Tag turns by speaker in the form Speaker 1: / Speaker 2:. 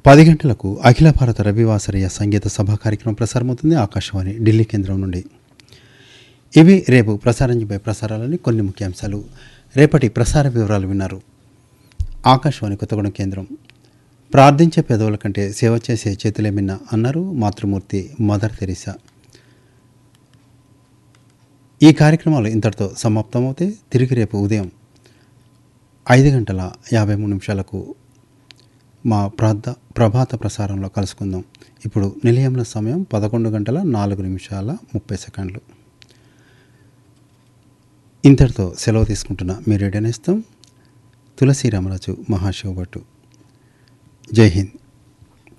Speaker 1: పది గంటలకు అఖిల భారత రవివాసరయ్య సంగీత సభ కార్యక్రమం ప్రసారమవుతుంది ఆకాశవాణి ఢిల్లీ కేంద్రం నుండి ఇవి రేపు ప్రసారం చేయబోయే ప్రసారాలని కొన్ని ముఖ్యాంశాలు రేపటి ప్రసార వివరాలు విన్నారు ఆకాశవాణి కొత్తగూడెం కేంద్రం ప్రార్థించే పెదవుల కంటే సేవ చేసే చేతులేమిన్న అన్నారు మాతృమూర్తి మదర్ తెరీసా ఈ కార్యక్రమాలు ఇంతటితో సమాప్తమవుతే తిరిగి రేపు ఉదయం ఐదు గంటల యాభై మూడు నిమిషాలకు మా ప్రార్థ ప్రభాత ప్రసారంలో కలుసుకుందాం ఇప్పుడు నిలయంలో సమయం పదకొండు గంటల నాలుగు నిమిషాల ముప్పై సెకండ్లు ఇంతటితో సెలవు తీసుకుంటున్న మీ రేడియోనేస్తాం తులసి రామరాజు మహాశివభట్టు జై హింద్